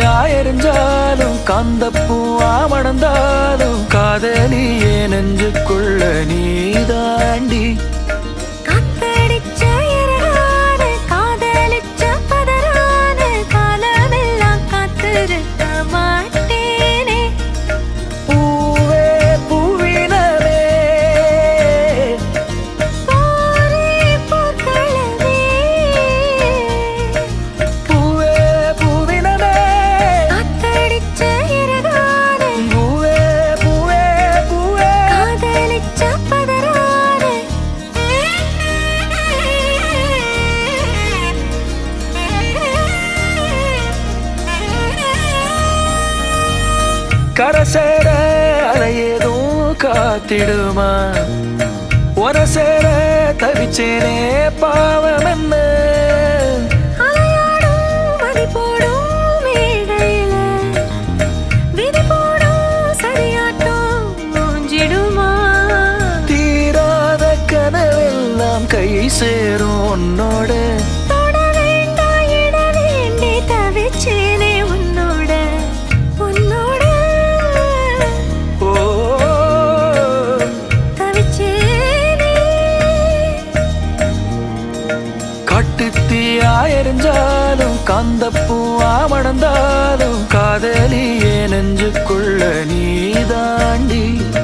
எரிஞ்சாலும் காந்தப்பூவா மணந்தாலும் காதலியே நெஞ்சுக்குள்ள நீ தாண்டி காத்தடிச்ச இறகான காதலிச்ச பதறான காலமெல்லாம் காத்திருக்க மாட்டேனே பூவே பூவினமே போரே போக்களவே பூவே பூவினமே காத்தடிச்ச இறகான பூவே பூவே பூவே காதலிச்ச பதறான கரசேர அலையேதும் காத்திடுமா ஒரசேர தவிச்சேனே பாவம் என்ன அலையாடும் மதி போடும் மேடையில விதி போடும் சரியாட்டம் மூஞ்சிடுமா தீராத கனவெல்லாம் கை சேரும் உன்னோட தொட வேண்டாம் இட வேண்டி தவிச்சேனே உன்னோட உன்னோட ஓ தவிச்சேனே கட்டுத்தீயா எரிஞ்சாலும் காந்தப்பூவா மணந்தாலும் காதலியே நெஞ்சுக்குள்ள நீ தாண்டி